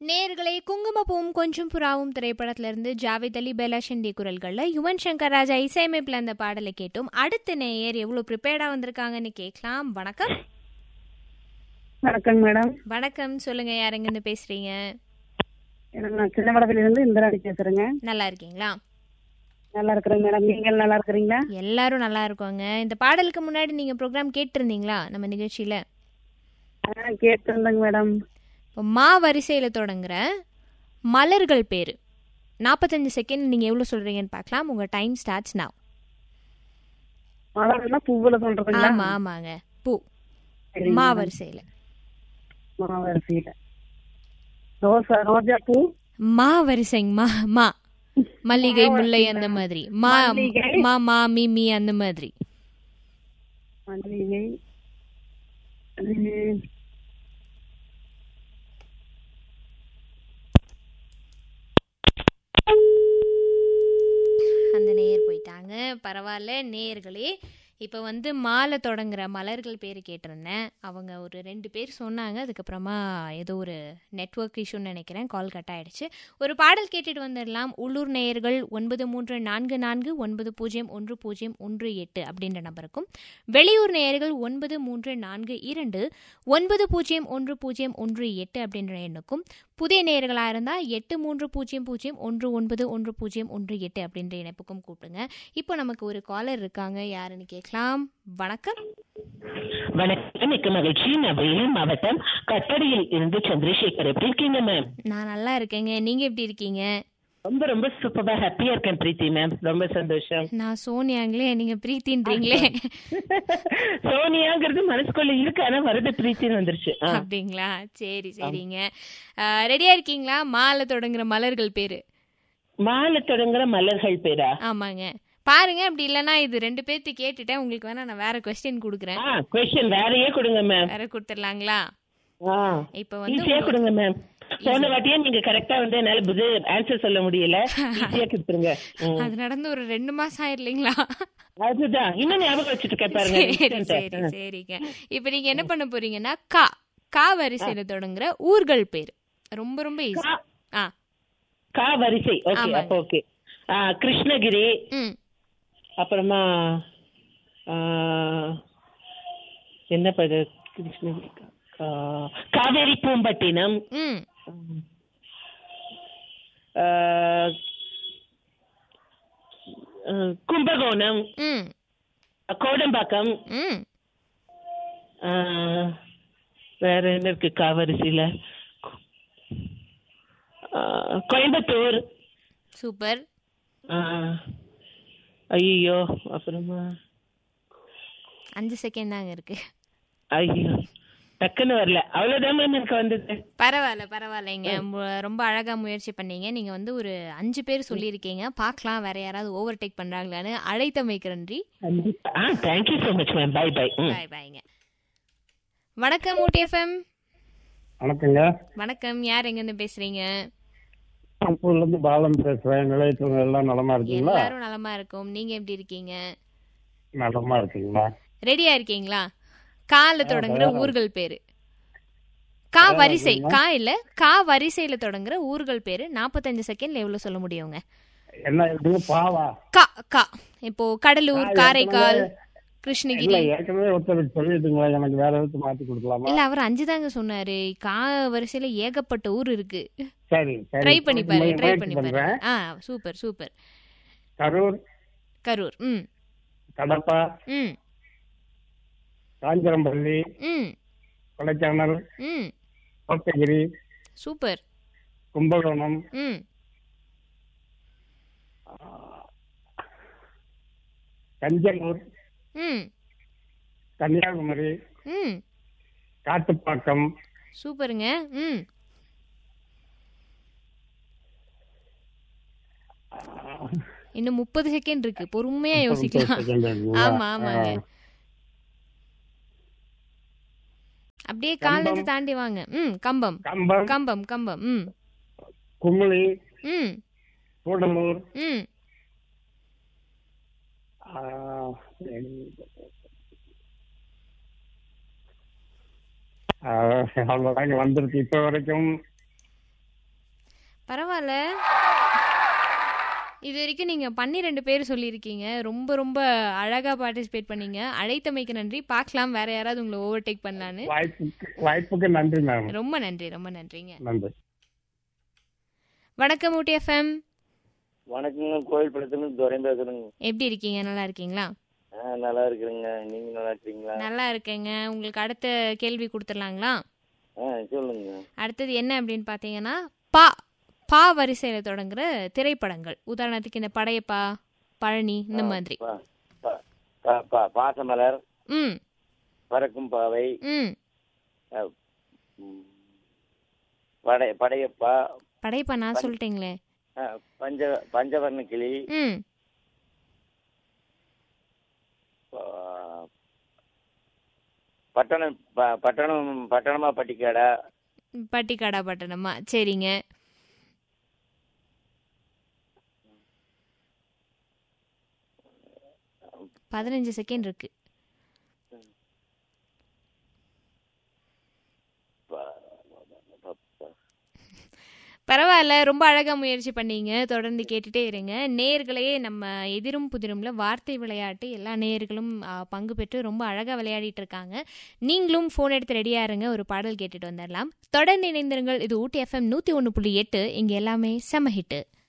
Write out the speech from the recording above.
நேர்களை குங்குமப்பூவும் கொஞ்சம் புறாவும் திரைப்படத்திலிருந்து ஜாவேத் அலி பெலாஷண்டி குரல்களில் யுவன் சங்கர் ராஜா இசையமைப்பில் அந்த பாடலை கேட்டோம் அடுத்த நேயர் எவ்வளோ ப்ரிப்பேர்டாக வந்திருக்காங்கன்னு கேட்கலாம் வணக்கம் வணக்கம் மேடம் வணக்கம் சொல்லுங்க யாருங்கன்னு பேசுறீங்க எனக்கு நான் சின்னவடத்துல இருந்து இந்திராணி பேசுறேங்க நல்லா இருக்கீங்களா நல்லா இருக்கிறேங்க மேடம் நீங்கள் நல்லா இருக்கிறீங்களா எல்லாரும் நல்லா இருக்கோங்க இந்த பாடலுக்கு முன்னாடி நீங்க ப்ரோக்ராம் கேட்டிருந்தீங்களா நம்ம நிகழ்ச்சியில ஆ கேட்டிருந்தேங்க மேடம் இப்போ மா வரிசையில தொடங்குற மலர்கள் பேர் நாற்பத்தஞ்சு செகண்ட் நீங்க எவ்வளோ சொல்றீங்கன்னு பார்க்கலாம் உங்க டைம் ஸ்டார்ட்ஸ் now மலர்னா பூவுல சொல்றதுங்களா ஆமா ஆமாங்க பூ சரிங்க மா மேடம். வரிசையில மாவரிசையில ரோசா ரோஜா பூ மா வரிசைங்க மா மா மல்லிகை மா முல்லை வரிசைங்களா? அந்த மாதிரி மா மல்லிகை. மா மா மீ மீ அந்த மாதிரி மல்லிகை ம், அந்த நேயர் போயிட்டாங்க பரவாயில்ல நேயர்களே இப்போ வந்து மாலை தொடங்குற மலர்கள் பேர் கேட்டிருந்தேன் அவங்க ஒரு ரெண்டு பேர் சொன்னாங்க அதுக்கப்புறமா ஏதோ ஒரு நெட்வொர்க் இஷ்யூன்னு நினைக்கிறேன் கால் கட் ஆயிடுச்சு ஒரு பாடல் கேட்டுட்டு வந்துடலாம் உள்ளூர் நேயர்கள் ஒன்பது மூன்று நான்கு நான்கு ஒன்பது பூஜ்ஜியம் ஒன்று பூஜ்ஜியம் ஒன்று எட்டு அப்படின்ற நம்பருக்கும் வெளியூர் நேயர்கள் ஒன்பது மூன்று நான்கு இரண்டு ஒன்பது பூஜ்ஜியம் ஒன்று பூஜ்ஜியம் ஒன்று எட்டு அப்படின்ற எண்ணுக்கும் புதிய நேயர்களாக இருந்தால் எட்டு மூன்று பூஜ்ஜியம் பூஜ்ஜியம் ஒன்று ஒன்பது ஒன்று பூஜ்ஜியம் ஒன்று எட்டு அப்படின்ற இணைப்புக்கும் கூப்பிடுங்க இப்போ நமக்கு ஒரு காலர் இருக்காங்க யாருன்னு கேட்கலாம் வணக்கம் வணக்கம் மிக்க மகிழ்ச்சி நான் வேலூர் மாவட்டம் கட்டடியில் இருந்து சந்திரசேகர் எப்படி இருக்கீங்க மேம் நான் நல்லா இருக்கேங்க நீங்கள் எப்படி இருக்கீங்க ரொம்ப ரொம்ப சூப்பரா ஹாப்பியா இருக்கேன் பிரீத்தி மேம் ரொம்ப சந்தோஷம் நான் சோனியாங்களே நீங்கள் பிரீத்தின்றீங்களே சோனியாங்கிறது மனசுக்குள்ள இருக்கு ஆனா வருது பிரீத்தின்னு வந்துருச்சு ஆ. அப்படிங்களா சரி சரிங்க ரெடியாக இருக்கீங்களா மாலை தொடங்குற மலர்கள் பேர் மாலை தொடங்குற மலர்கள் பேரா ஆமாங்க பாருங்க அப்படி இல்லைன்னா இது ரெண்டு பேர்த்து கேட்டுட்டேன் உங்களுக்கு வேணா நான் வேற கொஸ்டின் கொடுக்குறேன் ஆ கொஸ்டின் வேறையே கொடுங்க மேம் வேற கொடுத்துடலாங்களா ஆ இப்போ வந்து ஈஸியா உங்க- கொடுங்க மேம் போன வாட்டியே நீங்க கரெக்டா வந்து என்னால புது ஆன்சர் சொல்ல முடியல ஈஸியா கொடுத்துருங்க ம். அது நடந்து ஒரு ரெண்டு மாசம் ஆயிரலைங்களா அதுதான் இன்னும் ஞாபகம் வச்சுட்டு இருக்கேன் பாருங்க சரி instant. சரி சரிங்க இப்ப நீங்க என்ன பண்ண போறீங்கன்னா கா கா வரிசையில தொடங்குற ஊர்கள் பேர் ரொம்ப ரொம்ப ஈஸி கா- ஆ கா வரிசை ஓகே ஆமாங்க. அப்போ ஓகே கிருஷ்ணகிரி ம் அப்புறமா ஆ, என்ன பது கிருஷ்ணகிரி கா- காவேரி பூம்பட்டினம் ம் ஆ, ஆ, கும்பகோணம் ம் கோடம்பாக்கம் ம் ஆ, வேற என்ன இருக்கு காவரிசையில ஆ, கோயம்புத்தூர் சூப்பர் ஐயோ அப்புறமா அஞ்சு செகண்ட் தாங்க இருக்கு ஐயோ டக்குன்னு வரல அவ்வளவுதான் மேம் எனக்கு வந்தது பரவாயில்ல பரவாயில்லைங்க மு- ரொம்ப அழகா முயற்சி பண்ணீங்க நீங்க வந்து ஒரு அஞ்சு பேர் சொல்லியிருக்கீங்க பார்க்கலாம் வேற யாராவது ஓவர் டேக் பண்றாங்களான்னு அழைத்தமைக்கு நன்றி கண்டிப்பா ஆ thank you so much ma'am bye bye ம் பாய் பாய்ங்க வணக்கம் ஊட்டிஎஃப்எம் வணக்கங்க வணக்கம் யார் எங்கேருந்து பேசுறீங்க அப்பூர்ல இருந்து பாலம் பேசுறேன் நிலையத்தில் எல்லாம் நலமா இருக்கீங்களா எல்லாரும் நலமா இருக்கோம் நீங்க எப்படி இருக்கீங்க நலமா இருக்கீங்களா ரெடியா இருக்கீங்களா கால தொடங்குற ஊர்கள் பேரு கா வரிசை கா இல்ல கா வரிசையில தொடங்குற ஊர்கள் பேரு நாற்பத்தஞ்சு செகண்ட்ல எவ்வளவு சொல்ல முடியுங்க என்ன இது பாவா கா கா இப்போ கடலூர் கா, காரைக்கால் இல்ல கிருஷ்ணகிரி ஏற்கனவே ஒருத்தருக்கு சொல்லிட்டுங்களா எனக்கு வேற எதுவும் மாத்தி கொடுக்கலாமா இல்ல அவர் அஞ்சு தாங்க சொன்னாரு கா வரிசையில ஏகப்பட்ட ஊர் இருக்கு சரி சரி ட்ரை பண்ணி பாருங்க முயற்சி ட்ரை பண்ணி பாருங்க பண்றேன். ஆ சூப்பர் சூப்பர் கரூர் கரூர் ம் கடப்பா ம் காஞ்சிரம்பள்ளி ம் கொடைக்கானல் ம் கோத்தகிரி சூப்பர் கும்பகோணம் ம் தஞ்சனூர் ம் கன்னியாகுமரி ம் காட்டுப்பாக்கம் சூப்பருங்க ம் இன்னும் முப்பது செகண்ட் இருக்கு பொறுமையா யோசிக்கலாம் second இருக்குங்களா? ஆமா ஆமாங்க ஆ. அப்படியே காலேஜ் தாண்டி வாங்க ம் கம்பம் கம்பம் கம்பம் கம்பம் ம் குமுளி ம் கூடலூர் ம் ஆ, அவ்வளவுதாங்க வந்திருக்கு இப்ப வரைக்கும் பரவாயில்ல இது வரைக்கும் நீங்க பன்னிரெண்டு பேர் சொல்லியிருக்கீங்க ரொம்ப ரொம்ப அழகா பார்ட்டிசிபேட் பண்ணீங்க அழைத்தமைக்கு நன்றி பார்க்கலாம் வேற யாராவது உங்களை ஓவர்டேக் பண்ணலான்னு வாய்ப்புக்கு வாய்ப்புக்கு நன்றி மேம் ரொம்ப நன்றி ரொம்ப நன்றிங்க நன்றி வணக்கம் ஊட்டி எஃப்எம் வணக்கங்க கோயில் படத்துலேருந்து துரை பேசுறேங்க எப்படி இருக்கீங்க நல்லா இருக்கீங்களா ஆ நல்லா இருக்கிறேங்க நீங்க நல்லா இருக்கீங்களா நல்லா இருக்கேங்க உங்களுக்கு அடுத்த கேள்வி கொடுத்துடலாங்களா ஆ சொல்லுங்க அடுத்தது என்ன அப்படின்னு பார்த்தீங்கன்னா பா பா வரிசையில் தொடங்குற திரைப்படங்கள் உதாரணத்துக்கு இந்த படையப்பா பழனி இந்த மாதிரி பா- பா- பா- பா- பாசமலர் ம் பறக்கும் பாவை ம் ம், படை படையப்பா படையப்பா நான் சொல்லிட்டேங்களே ஆ, பஞ்ச பஞ்சவர்ண கிளி ம் பா- பட்டணம் ப- பட்டணம் பட்டணமா பட்டிக்காடா பட்டிக்காடா பட்டணமா சரிங்க பதினஞ்சு செகண்ட் இருக்கு ப- ப- ப- பரவாயில்ல ரொம்ப அழகா முயற்சி பண்ணீங்க தொடர்ந்து கேட்டுட்டே இருங்க நேர்களே நம்ம எதிரும் புதிரும்ல வார்த்தை விளையாட்டு எல்லா நேர்களும் ஆ, பங்கு பெற்று ரொம்ப அழகா விளையாடிட்டு இருக்காங்க நீங்களும் ஃபோன் எடுத்து ரெடியா இருங்க ஒரு பாடல் கேட்டுட்டு வந்துடலாம் தொடர்ந்து இணைந்திருங்கள் இது ஊட்டி எஃப்எம் நூத்தி ஒன்று புள்ளி எட்டு இங்க எல்லாமே செம ஹிட்டு